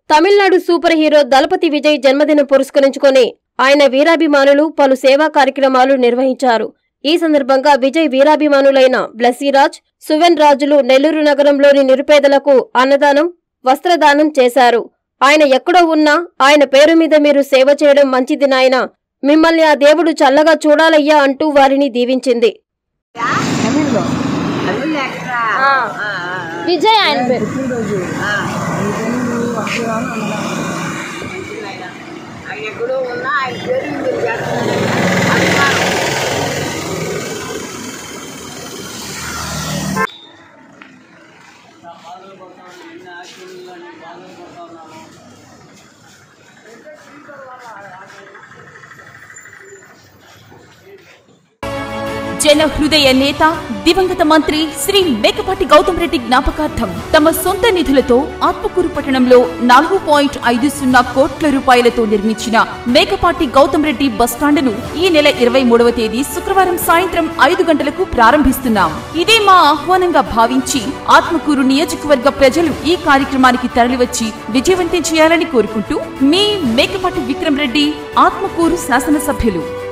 Tamil Nadu super hero Thalapathy Vijay జన్మదినం పురస్కరించుకొని ఆయన వీరాభిమానులు పలు సేవా కార్యక్రమాలు నిర్వహించారు ఈ సందర్భంగా విజయ్ వీరాభిమానులైన బ్లెస్సీరాజ్ సువెన్ రాజులు నెల్లూరు నగరంలోని నిరుపేదలకు అన్నదానం వస్త్రదానం చేశారు ఆయన ఎక్కడో ఉన్నా ఆయన పేరు మీద మీరు సేవ చేయడం మంచిది నాయన మిమ్మల్ని ఆ దేవుడు చల్లగా చూడాలయ్యా అంటూ వారిని దీవించింది తమిళ్లో తమిళ్ ఎక్కడా విజయ్ ఆయన పేరు పుట్టినరోజు తమిళ్ అక్షరాలు అన్నదానం ఆయన ఎక్కడో ఉన్నా ఆయన పేరు మీరు చేస్తున్నారు అభిమానం జన హృదయ నేత దివంగత మంత్రి శ్రీ మేకపాటి గౌతమ్ రెడ్డి జ్ఞాపకార్థం తమ సొంత నిధులతో ఆత్మకూరు పట్టణంలో నాలుగు పాయింట్ ఐదు సున్నా కోట్ల రూపాయలతో నిర్మించిన మేకపాటి గౌతమ్ రెడ్డి బస్టాండును ఈ నెల ఇరవై మూడవ తేదీ శుక్రవారం సాయంత్రం ఐదు గంటలకు ప్రారంభిస్తున్నాం ఇదే మా ఆహ్వానంగా భావించి ఆత్మకూరు నియోజకవర్గ ప్రజలు ఈ కార్యక్రమానికి తరలివచ్చి విజయవంతం చేయాలని కోరుకుంటూ మీ మేకపాటి విక్రమ్ రెడ్డి ఆత్మకూరు శాసనసభ్యులు